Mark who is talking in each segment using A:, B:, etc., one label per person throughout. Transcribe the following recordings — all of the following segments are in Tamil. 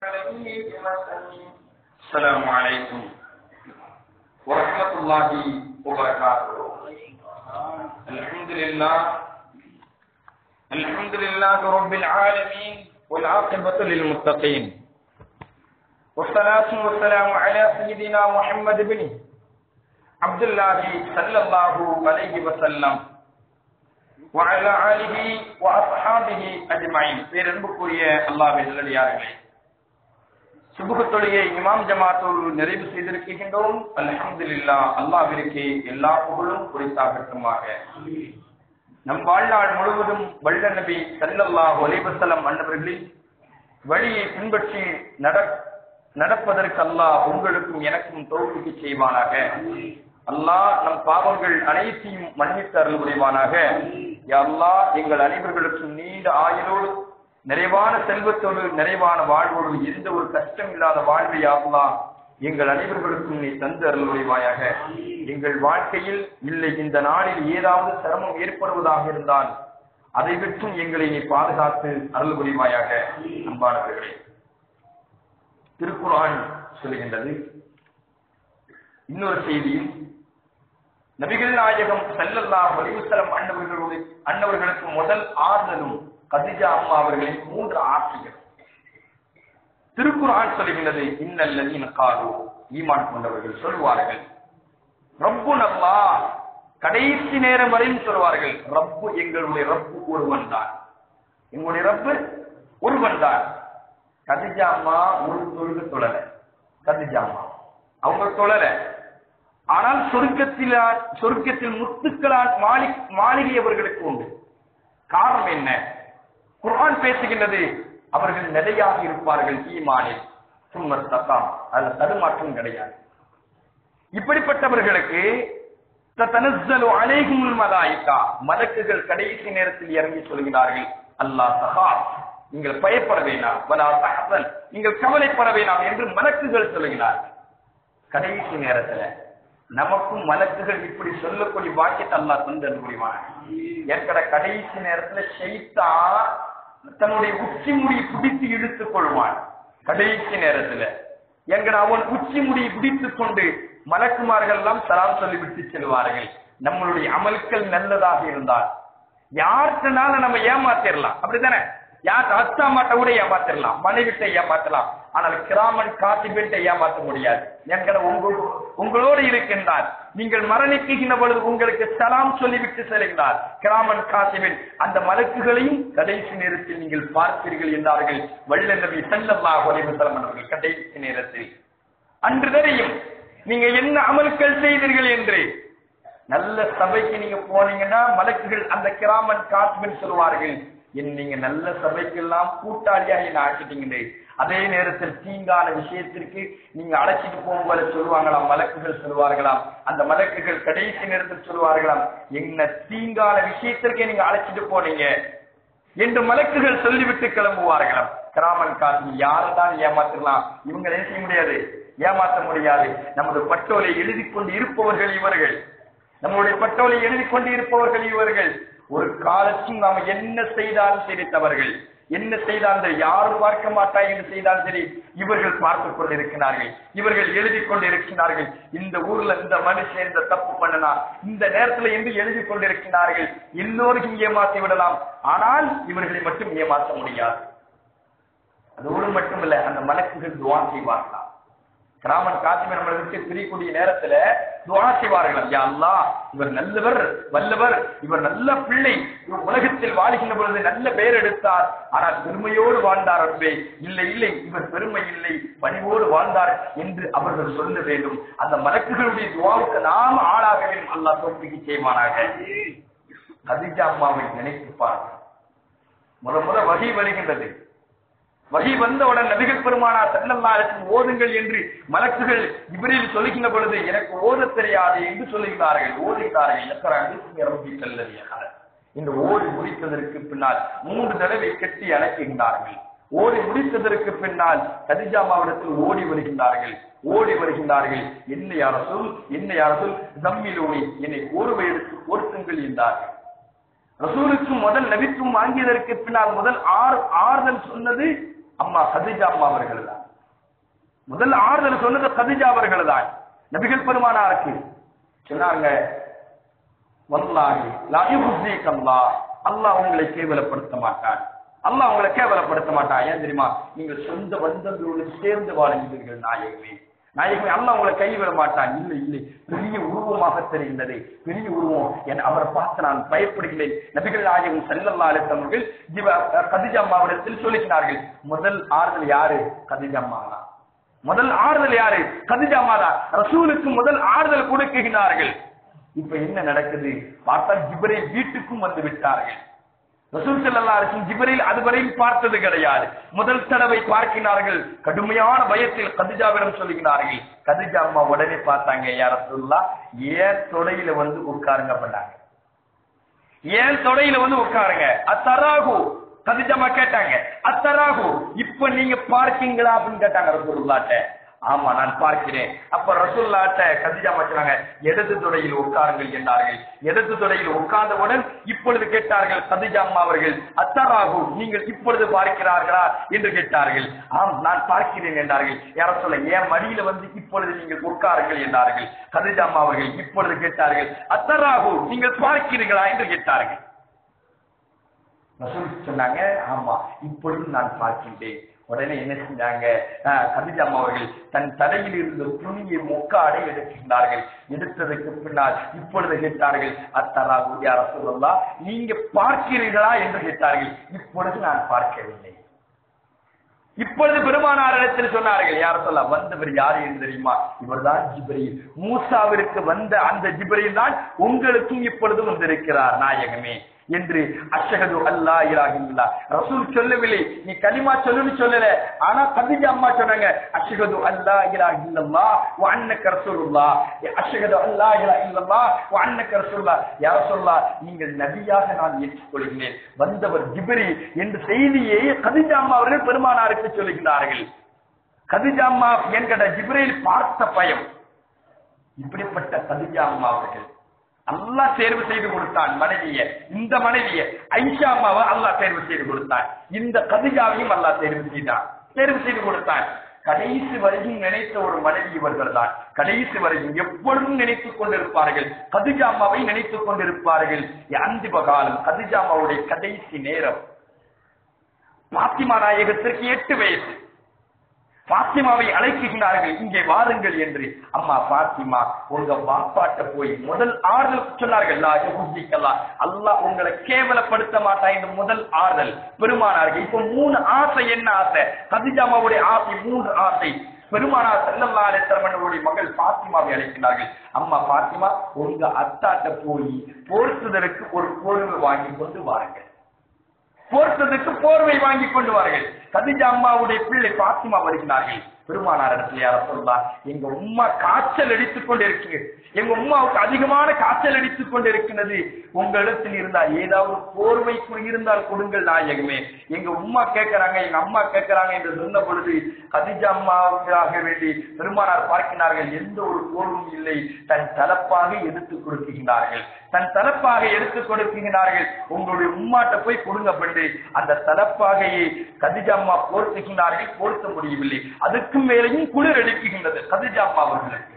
A: السلام عليكم ورحمة الله وبركاته الحمد لله الحمد لله رب العالمين والعاقبة للمتقين والصلاة والسلام على سيدنا محمد بن عبد الله صلى الله عليه وسلم وعلى آله وأصحابه أجمعين பேரன்புக்குரிய அல்லாஹ்வின் நல்லடியார்களே சுபுக தொழுகை இமாம் ஜமாத்தோடு நிறைவு செய்திருக்கின்றோம் அல்ஹம்துலில்லா அல்லாஹ்விற்கு எல்லா புகழும் குறித்தாகட்டுமாக நம் வாழ்நாள் முழுவதும் வல்ல நபி ஸல்லல்லாஹு அலைஹி வஸல்லம் அன்னவர்களின் வழியை பின்பற்றி நட நடப்பதற்கு அல்லாஹ் உங்களுக்கும் எனக்கும் தோல்விக்கு செய்வானாக அல்லாஹ் நம் பாவங்கள் அனைத்தையும் மன்னித்து அருள் புரிவானாக யா அல்லாஹ் எங்கள் அனைவர்களுக்கும் நீண்ட ஆயுளோடு நிறைவான செல்வத்தோடு நிறைவான வாழ்வோடு எந்த ஒரு கஷ்டம் இல்லாத வாழ்வை யா அல்லாஹ் எங்கள் அனைவர்களுக்கும் நீ தந்து அருள் புரிவாயாக எங்கள் வாழ்க்கையில் இல்லை இந்த நாளில் ஏதாவது சிரமம் ஏற்படுவதாக இருந்தால் அதை விட்டும் எங்களை நீ பாதுகாத்து அருள் புரிவாயாக அன்பானவர்களே திருக்குறான் சொல்கின்றது இன்னொரு செய்தியில் நபிகள் நாயகம் செல்லல்லாஹ் வலிவுசலம் அன்னவர்களுடைய அன்னவர்களுக்கு முதல் ஆறுதலும் கதிஜா அம்மா அவர்களின் மூன்று ஆட்சிகள் திருக்குறான் சொல்கின்றது இன்னல்லதீன காலு ஈமான் கொண்டவர்கள் சொல்வார்கள் ரப்பு நல்லா கடைசி நேரம் வரையும் சொல்வார்கள் ரப்பு எங்களுடைய ரப்பு ஒருவன் தான் எங்களுடைய ரப்பு ஒருவன் தான் கதிஜா அம்மா ஒரு தொழுகு தொழல கதிஜா அம்மா அவங்க தொழல ஆனால் சொர்க்கத்தில் சொர்க்கத்தில் முத்துக்களால் மாளி மாளிகை அவர்களுக்கு உண்டு காரணம் என்ன குர்ஆன் பேசுகின்றது அவர்கள் நிலையாக இருப்பார்கள் ஈமானில் சும்மர் தத்தாம் அதுல தடுமாற்றம் கிடையாது இப்படிப்பட்டவர்களுக்கு தனஸ்ஸலு அலைஹிமுல் மலாயிகா மலக்குகள் கடைசி நேரத்தில் இறங்கி சொல்கிறார்கள் அல்லாஹ் சஹா நீங்கள் பயப்பட வேண்டாம் வலா தஹசன் நீங்கள் கவலைப்பட வேண்டாம் என்று மலக்குகள் சொல்கிறார்கள் கடைசி நேரத்துல நமக்கும் மலக்குகள் இப்படி சொல்லக்கூடிய வாக்கியத்தை அல்லாஹ் தந்து புரிவான ஏற்கட கடைசி நேரத்துல ஷைத்தா தன்னுடைய உச்சி முடியை பிடித்து இழுத்துக் கொள்வான் கடைசி நேரத்துல எங்கட அவன் உச்சி முடியை பிடித்துக் கொண்டு மலக்குமார்கள் எல்லாம் சலாம் சொல்லி விட்டு செல்வார்கள் நம்மளுடைய அமல்கள் நல்லதாக இருந்தால் யார்கிட்டனால நம்ம ஏமாத்திரலாம் அப்படித்தானே யார் அத்தா மாட்ட கூட ஏமாத்திரலாம் மனைவிட்ட ஏமாத்தலாம் ஆனால் கிராமன் காத்திபிட்ட ஏமாற்ற முடியாது எங்களை உங்களோடு உங்களோடு இருக்கின்றார் நீங்கள் மரணிக்குகின்ற பொழுது உங்களுக்கு சலாம் சொல்லிவிட்டு செல்கிறார் கிராமன் காத்திபின் அந்த மலக்குகளையும் கடைசி நேரத்தில் நீங்கள் பார்ப்பீர்கள் என்றார்கள் வல்ல நபி செல்லல்லாஹ் ஒலிவசலம் அவர்கள் கடைசி நேரத்தில் அன்று தெரியும் நீங்க என்ன அமல்கள் செய்தீர்கள் என்று நல்ல சபைக்கு நீங்க போனீங்கன்னா மலக்குகள் அந்த கிராமன் காத்திபின் சொல்வார்கள் என் நீங்க நல்ல சபைக்கெல்லாம் கூட்டாளியாக என்ன ஆக்கிட்டீங்களே அதே நேரத்தில் தீங்கான விஷயத்திற்கு நீங்க அழைச்சிட்டு போகும்போது சொல்லுவாங்களாம் மலக்குகள் சொல்லுவார்களாம் அந்த மலக்குகள் கடைசி நேரத்தில் சொல்லுவார்களாம் என்ன தீங்கான விஷயத்திற்கே நீங்க அழைச்சிட்டு போனீங்க என்று மலக்குகள் சொல்லிவிட்டு கிளம்புவார்களாம் கிராமன் காசி யாரைதான் ஏமாத்தலாம் இவங்க என்ன செய்ய முடியாது ஏமாற்ற முடியாது நமது பட்டோலை எழுதி கொண்டு இருப்பவர்கள் இவர்கள் நம்முடைய பட்டோலை எழுதி கொண்டு இருப்பவர்கள் இவர்கள் ஒரு காலத்தில் நாம் என்ன செய்தாலும் சரி தவறுகள் என்ன செய்தாலும் யாரும் பார்க்க மாட்டா என்று செய்தாலும் சரி இவர்கள் பார்த்துக் கொண்டிருக்கிறார்கள் இவர்கள் எழுதி கொண்டிருக்கிறார்கள் இந்த ஊர்ல இந்த மனுஷன் இந்த தப்பு பண்ணனா இந்த நேரத்துல என்று எழுதி கொண்டிருக்கிறார்கள் எல்லோருக்கும் ஏமாற்றி விடலாம் ஆனால் இவர்களை மட்டும் ஏமாற்ற முடியாது அதோடு மட்டுமல்ல அந்த மலக்குகள் துவா செய்வார்களாம் கிராமன் காசிமை நம்மளை விட்டு பிரியக்கூடிய நேரத்துல துவா செய்வார்கள் யா அல்லாஹ் இவர் நல்லவர் வல்லவர் இவர் நல்ல பிள்ளை இவர் உலகத்தில் வாழ்கின்ற பொழுது நல்ல பெயர் எடுத்தார் ஆனால் பெருமையோடு வாழ்ந்தார் அன்பே இல்லை இல்லை இவர் பெருமை இல்லை பணிவோடு வாழ்ந்தார் என்று அவர்கள் சொல்ல வேண்டும் அந்த மலக்குகளுடைய துவாவுக்கு நாம் ஆளாக வேண்டும் அல்லாஹ் தோப்பிக்கு செய்வானாக கதிஜா அம்மாவை நினைத்து பாருங்கள் முத முத வகை வருகின்றது வகை வந்தவுடன் நபிகள் பெருமானா செல்லல்லாருக்கும் ஓதுங்கள் என்று மலக்குகள் இவரில் சொல்லுகின்ற பொழுது எனக்கு ஓத தெரியாது என்று சொல்லுகிறார்கள் ஓதுகிறார்கள் எத்தனை செல்லவியாக இந்த ஓடி முடித்ததற்கு பின்னால் மூன்று தடவை கட்டி அணைக்கின்றார்கள் ஓடி முடித்ததற்கு பின்னால் கதிஜாமாவிடத்தில் ஓடி வருகின்றார்கள் ஓடி வருகின்றார்கள் என்னை அரசும் என்னை அரசும் தம்மிலோடி என்னை ஓர்வை எடுத்து ஓர்த்துங்கள் என்றார்கள் ரசூலுக்கும் முதல் நபிக்கும் வாங்கியதற்கு பின்னால் முதல் ஆறு ஆறுதல் சொன்னது அம்மா கதிஜா அம்மா அவர்கள் தான் முதல் ஆறுதல் சொன்னது கதிஜா அவர்கள் தான் நபிகள் பெருமானாருக்கு சொன்னாங்க வல்லாஹி லா யுஹ்ஸீக அல்லாஹ் அல்லாஹ் உங்களை கேவலப்படுத்த மாட்டான் அல்லாஹ் உங்களை கேவலப்படுத்த மாட்டான் ஏன் தெரியுமா நீங்கள் சொந்த பந்தங்களோடு சேர்ந்து வாழ்கிறீர்கள் நாயகமே நாயகமே அல்லாஹ் உங்களை கைவிட மாட்டான் இல்லை இல்லை பெரிய உருவமாக தெரிகின்றது பெரிய உருவம் என் அவரை பார்த்து நான் பயப்படுகிறேன் நபிகள் நாயகம் செல்லல்லா அலித்தவர்கள் ஜிவ கதிஜா அம்மாவிடத்தில் சொல்லுகிறார்கள் முதல் ஆறுதல் யாரு கதிஜா அம்மா தான் முதல் ஆறுதல் யாரு கதிஜா அம்மா தான் ரசூலுக்கு முதல் ஆறுதல் கொடுக்குகிறார்கள் இப்ப என்ன நடக்குது பார்த்தால் ஜிபரேல் வீட்டுக்கும் வந்து விட்டார்கள் ரசூல் ஸல்லல்லாஹு அலைஹி வஸல்லம் ஜிபரீல் அதுவரையில் பார்த்தது கிடையாது முதல் தடவை பார்க்கிறார்கள் கடுமையான பயத்தில் கதிஜாவிடம் சொல்லுகிறார்கள் கதிஜா அம்மா உடனே பார்த்தாங்க யார் ரசூலுல்லாஹ் ஏன் தொடையில வந்து உட்காருங்க பண்ணாங்க ஏன் தொடையில வந்து உட்காருங்க அத்தராகு கதிஜாமா கேட்டாங்க அத்தராகு இப்ப நீங்க பார்க்கீங்களா அப்படின்னு கேட்டாங்க ரசூலுல்லாட்ட ஆமா நான் பார்க்கிறேன் அப்ப ரசூல்லாட்ட கதிஜா சொன்னாங்க இடது துறையில் உட்காருங்கள் என்றார்கள் இடது துறையில் உட்கார்ந்தவுடன் இப்பொழுது கேட்டார்கள் கதிஜா அம்மா அவர்கள் அத்தராகு நீங்கள் இப்பொழுது பார்க்கிறார்களா என்று கேட்டார்கள் ஆம் நான் பார்க்கிறேன் என்றார்கள் யார சொல்ல என் மடியில வந்து இப்பொழுது நீங்கள் உட்காருங்கள் என்றார்கள் கதிஜா அம்மா அவர்கள் இப்பொழுது கேட்டார்கள் அத்தராகு நீங்கள் பார்க்கிறீர்களா என்று கேட்டார்கள் ரசூல் சொன்னாங்க ஆமா இப்பொழுது நான் பார்க்கின்றேன் உடனே என்ன செஞ்சாங்க ஆஹ், கதிஜா அம்மா அவர்கள் தன் தலையில் இருந்த துணியை மொக்காடை எடுக்கின்றார்கள் எடுத்ததற்கு பின்னால் இப்பொழுது கேட்டார்கள் அத்தராகு யார சொல்லலாம் நீங்க பார்க்கிறீர்களா என்று கேட்டார்கள் இப்பொழுது நான் பார்க்கவில்லை இப்பொழுது பெருமானாரிடத்தில் சொன்னார்கள் யார சொல்ல வந்தவர் யார் என்று தெரியுமா இவர்தான் ஜிப்ரீல் மூசாவிற்கு வந்த அந்த ஜிப்ரீல் தான் உங்களுக்கும் இப்பொழுது வந்திருக்கிறார் நாயகமே என்று அஷஹது அல்லா இலாஹ இல்லா ரசூல் சொல்லவில்லை நீ கலிமா சொல்லுன்னு சொல்லல ஆனா கதிஜா அம்மா சொன்னாங்க அஷஹது அல்லா இலாஹ இல்லல்லா வ அன்னக ரசூலுல்லாஹ் அஷஹது அல்லா இலாஹ இல்லல்லாஹ் வ அன்னக ரசூலுல்லாஹ் யா ரசூலுல்லாஹ் நீங்கள் நபியாக நான் ஏற்றுக்கொள்கிறேன் வந்தவர் ஜிப்ரி என்று செய்தியை கதிஜா அம்மா அவர்கள் பெருமானாருக்கு சொல்லுகிறார்கள் கதிஜா அம்மா என்கிற ஜிப்ரீல் பார்த்த பயம் இப்படிப்பட்ட கதிஜா அம்மா அவர்கள் அல்லாஹ் தேர்வு செய்து கொடுத்தான் மனைவிய இந்த மனைவிய ஐஷா அம்மாவை அல்லாஹ் தேர்வு செய்து கொடுத்தான் இந்த கதிஜாவையும் அல்லாஹ் தேர்வு செய்தான் தேர்வு செய்து கொடுத்தான் கடைசி வரையும் நினைத்த ஒரு மனைவி இவர்கள் தான் கடைசி வரையும் எப்பொழுதும் நினைத்துக் கொண்டிருப்பார்கள் கதிஜா அம்மாவை நினைத்துக் கொண்டிருப்பார்கள் அந்திப காலம் கதிஜா அம்மாவுடைய கடைசி நேரம் பாத்திமா நாயகத்திற்கு எட்டு வயசு பாத்திமாவை அழைக்குகிறார்கள் இங்கே வாருங்கள் என்று அம்மா பாத்திமா உங்க வாப்பாட்ட போய் முதல் ஆறுதல் சொன்னார்கள் லா யுஹ்ஸிகல்லா. அல்லாஹ் உங்களை கேவலப்படுத்த மாட்டா இந்த முதல் ஆறுதல் பெருமானார்கள் இப்ப மூணு ஆசை என்ன ஆசை கதிஜாமாவுடைய ஆசை மூன்று ஆசை பெருமானார் செல்லல்லா அலித்தரமனுடைய மகள் பாத்திமாவை அழைக்கிறார்கள் அம்மா பாத்திமா உங்க அத்தாட்ட போய் போர்த்துதலுக்கு ஒரு போர்வை வாங்கி கொண்டு வாருங்கள் போர்த்ததுக்கு போர்வை வாங்கி கொண்டு வார்கள் கதிஜா அம்மாவுடைய பிள்ளை பாத்திமா வருகிறார்கள் பெருமானார் இடத்துல யார சொல்லலாம் எங்க உம்மா காய்ச்சல் அடித்துக் கொண்டிருக்கீங்க எங்க உம்மாவுக்கு அதிகமான காய்ச்சல் அடித்துக் கொண்டிருக்கிறது உங்களிடத்தில் இருந்தா ஏதாவது போர்வை இருந்தால் கொடுங்கள் நாயகமே எங்க உம்மா கேட்கறாங்க எங்க அம்மா கேட்கறாங்க என்று சொன்ன பொழுது கதிஜா அம்மாவுக்காக வேண்டி பெருமானார் பார்க்கிறார்கள் எந்த ஒரு போர்வும் இல்லை தன் தலப்பாக எடுத்துக் கொடுக்கிறார்கள் தன் தலப்பாக எடுத்துக் கொடுக்கிறார்கள் உங்களுடைய உம்மாட்ட போய் கொடுங்க பண்ணு அந்த தலப்பாகையை கதிஜா அம்மா போர்த்துகின்றார்கள் போர்த்த முடியவில்லை அதுக்கு மேலேயும் குளிர் அடிக்குகின்றது கதிஜா அம்மா அவர்களுக்கு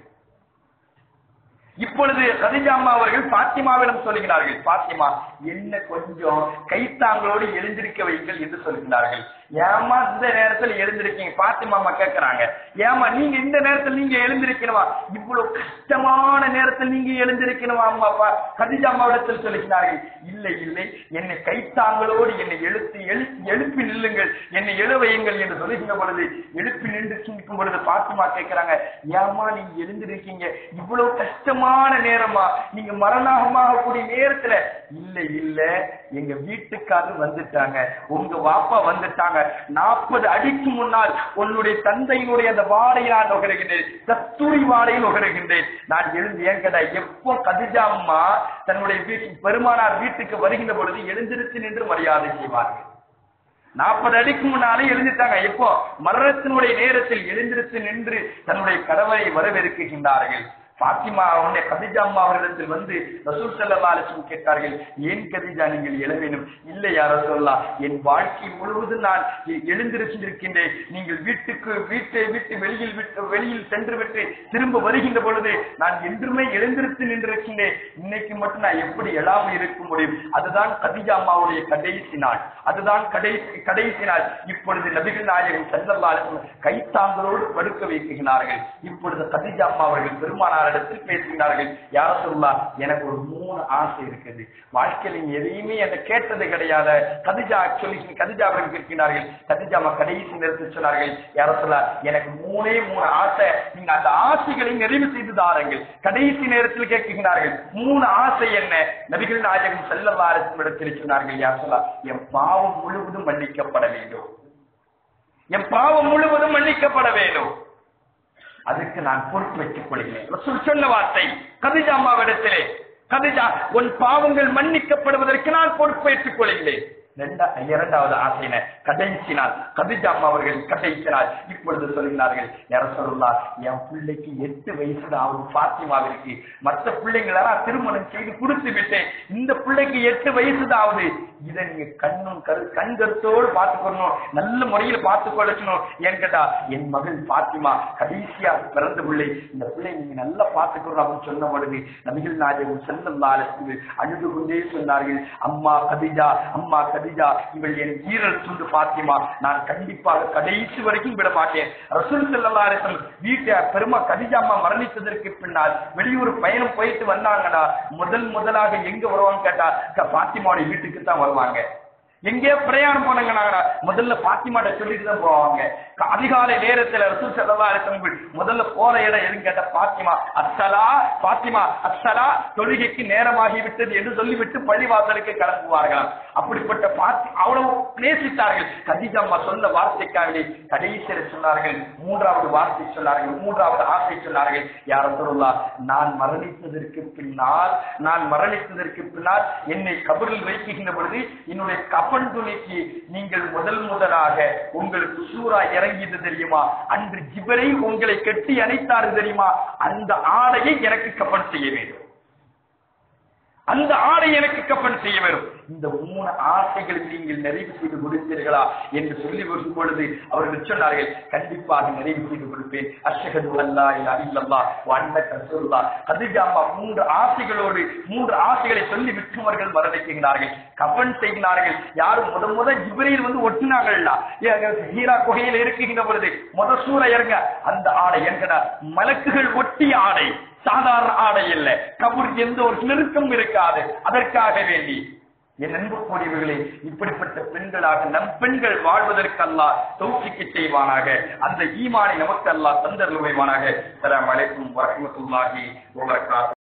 A: இப்பொழுது கதிஜா அம்மா அவர்கள் பாத்திமாவிடம் சொல்லுகிறார்கள் பாத்திமா என்ன கொஞ்சம் கைத்தாங்களோடு எழுந்திருக்க வைங்கள் என்று சொல்கிறார்கள் ஏமா இந்த நேரத்தில் எழுந்திருக்கீங்க பாத்திமா அம்மா கேட்கிறாங்க ஏமா நீங்க இந்த நேரத்தில் நீங்க எழுந்திருக்கணுமா இவ்வளவு கஷ்டமான நேரத்தில் நீங்க எழுந்திருக்கணுமா அம்மா அப்பா கதிஜா அம்மாவிடத்தில் சொல்லுகிறார்கள் இல்லை இல்லை என்னை கைத்தாங்களோடு என்னை எழுத்து எழு எழுப்பி நில்லுங்கள் என்னை எழு வையுங்கள் என்று சொல்லுகின்ற பொழுது எழுப்பி நின்று சிந்திக்கும் பொழுது பாத்திமா கேட்கிறாங்க ஏமா நீங்க எழுந்திருக்கீங்க இவ்வளவு கஷ்டமான நேரமா நீங்க மரணமாக கூடிய நேரத்துல இல்ல இல்ல எங்க வீட்டுக்காரர் வந்துட்டாங்க உங்க வாப்பா வந்துட்டாங்க நாற்பது அடிக்கு முன்னால் உன்னுடைய தந்தையினுடைய அந்த வாடையை நான் நுகருகின்றேன் கஸ்தூரி வாடையை நுகருகின்றேன் நான் எழுந்து ஏன் கேட்டா எப்போ கதிஜா அம்மா தன்னுடைய வீட்டு பெருமானார் வீட்டுக்கு வருகின்ற பொழுது எழுந்திருச்சு நின்று மரியாதை செய்வார்கள் நாற்பது அடிக்கு முன்னாலே எழுந்துட்டாங்க எப்போ மரணத்தினுடைய நேரத்தில் எழுந்திருத்து நின்று தன்னுடைய கடவுளை வரவேற்கின்றார்கள் பாத்திமா உன்னை கதிஜா அம்மா அவர்களிடத்தில் வந்து ரசூல் ஸல்லல்லாஹு அலைஹி வஸல்லம் கேட்டார்கள் ஏன் கதிஜா நீங்கள் எழ வேண்டும் இல்லை யார சொல்லலாம் என் வாழ்க்கை முழுவதும் நான் எ- எழுந்திருக்கின்றேன் நீங்கள் வீட்டுக்கு வீட்டை விட்டு வெளியில் விட்டு வெளியில் சென்று விட்டு திரும்ப வருகின்ற பொழுது நான் என்றுமே எழுந்திருத்து நின்றிருக்கின்றேன் இன்னைக்கு மட்டும் நான் எப்படி எழாமல் இருக்க முடியும் அதுதான் கதிஜா அம்மாவுடைய கடைசி நாள் அதுதான் கடைசி கடைசி நாள் இப்பொழுது நபிகள் நாயகம் ஸல்லல்லாஹு அலைஹி வஸல்லம் கைத்தாங்களோடு படுக்க வைக்கிறார்கள் இப்பொழுது கதிஜா அம்மா அவர்கள் பெருமானாரிடத்தில் பேசுகிறார்கள் யார சொல்லா எனக்கு ஒரு மூணு ஆசை இருக்குது வாழ்க்கையில் நீங்க எதையுமே என்ன கேட்டது கிடையாது கதிஜா சொல்லி கதிஜா அவர்கள் கேட்கிறார்கள் கதிஜா அம்மா கடைசி நேரத்தில் சொன்னார்கள் யார சொல்லா எனக்கு மூணே மூணு ஆசை நீங்க அந்த ஆசைகளை நிறைவு செய்து தாருங்கள் கடைசி நேரத்தில் கேட்கிறார்கள் மூணு ஆசை என்ன நபிகள் நாயகம் ஸல்லல்லாஹு அலைஹி வஸல்லம் இடத்தில் சொன்னார்கள் யார் சொல்லா என் பாவம் முழுவதும் மன்னிக்கப்பட வேண்டும் என் பாவம் முழுவதும் மன்னிக்கப்பட வேண்டும் அதுக்கு நான் பொறுப்பு வைத்துக் கொள்கிறேன் ரசூல் சொன்ன வார்த்தை கதிஜா அம்மாவிடத்திலே கதிஜா உன் பாவங்கள் மன்னிக்கப்படுவதற்கு நான் பொறுப்பேற்றுக் கொள்கிறேன் ரெண்டா இரண்டாவது ஆசையின கடைசி நாள் கதிஜா அம்மா அவர்கள் கடைசி நாள் இப்பொழுது சொல்கிறார்கள் யார சொல்லலாம் என் பிள்ளைக்கு எட்டு வயசுல ஆகும் பாத்திமாவிற்கு மற்ற பிள்ளைங்களெல்லாம் திருமணம் செய்து கொடுத்து விட்டேன் இந்த பிள்ளைக்கு எட்டு வயசுதான் ஆகுது இதை நீங்க கண்ணும் கரு கண் கருத்தோடு பார்த்துக்கணும் நல்ல முறையில பார்த்து கொள்ளணும் ஏன்னு கேட்டா என் மகள் பாத்திமா கடைசியா பிறந்த பிள்ளை இந்த பிள்ளை நீங்க நல்லா பார்த்துக்கணும் அப்படின்னு சொன்ன பொழுது நபிகள் நாயகம் செல்லம் அழுது கொண்டே சொன்னார்கள் அம்மா கதிஜா அம்மா கதிஜா இவள் என் ஈரல் துண்டு பாத்திமா நான் கண்டிப்பாக கடைசி வரைக்கும் விட மாட்டேன் ரசூல் ஸல்லல்லாஹு அலைஹி வஸல்லம் வீட்டை பெருமா கதிஜா அம்மா மரணித்ததற்கு பின்னால் வெளியூர் பயணம் போயிட்டு வந்தாங்கடா முதல் முதலாக எங்க வருவாங்க கேட்டா க- பாத்திமாவுடைய வீட்டுக்கு தான் வருவாங்க எங்கேயோ பிரயாணம் போனாங்கன்னாங்கடா முதல்ல பாத்திமாட்ட சொல்லிட்டு தான் போவாங்க க- அதிகாலை நேரத்துல ரசூல் ஸல்லல்லாஹு அலைஹி வஸல்லம் முதல்ல போற இடம் எதுன்னு கேட்டா பாத்திமா அஸ்ஸலா பாத்திமா அஸ்ஸலா தொழுகைக்கு நேரமாகி விட்டது என்று சொல்லிவிட்டு பள்ளிவாசலுக்கு கிளம்புவார்களாம் அப்படிப்பட்ட பாத்தி அவ்வளவு நேசித்தார்கள் கதீஜா அம்மா சொன்ன வார்த்தைக்காக கடைசியில் சொன்னார்கள் மூன்றாவது வார்த்தை சொன்னார்கள் மூன்றாவது ஆசை சொன்னார்கள் யார சொல்லலாம் நான் மரணித்ததற்கு பின்னால் நான் மரணித்ததற்கு பின்னால் என்னை கபரில் வைக்கின்ற பொழுது என்னுடைய கபன் துணிக்கு நீங்கள் முதல் முதலாக உங்களுக்கு சூறா இறங்கியது தெரியுமா அன்று ஜிபரை உங்களை கட்டி அணைத்தாரு தெரியுமா அந்த ஆடையை எனக்கு கப்பன் செய்ய வேண்டும் அந்த ஆடை எனக்கு கப்பன் செய்ய வரும் இந்த மூணு ஆசைகளை நீங்கள் நிறைவு செய்து கொடுத்தீர்களா என்று சொல்லி வரும் பொழுது அவர்கள் சொன்னார்கள் கண்டிப்பாக நிறைவு செய்து கொடுப்பேன் அஷ்ஹது அல்லா இலா இல்லல்லா வ அன்னக ரசூலுல்லாஹ் கதிஜா அம்மா மூன்று ஆசைகளோடு மூன்று ஆசைகளை சொல்லி விட்டுமர்கள் மரணிக்கிறார்கள் கப்பன் செய்கிறார்கள் யாரும் முத முத ஜிப்ரீல் வந்து ஒட்டினாங்கள்ல ஹீரா குகையில் இருக்கின்ற பொழுது முத சூற இறங்க அந்த ஆடை என்கிறார் மலக்குகள் ஒட்டிய ஆடை சாதாரண ஆடை இல்ல கபூர் எந்த ஒரு நெருக்கம் இருக்காது அதற்காக வேண்டி என் அன்புக்குரியவர்களே இப்படிப்பட்ட பெண்களாக நம் பெண்கள் வாழ்வதற்கு அல்லாஹ் தௌஃபிக்கு செய்வானாக அந்த ஈமானை நமக்கு அல்லாஹ் தந்தருள்வானாக அஸ்ஸலாமு அலைக்கும் வரஹ்மத்துல்லாஹி வபரகாத்துஹு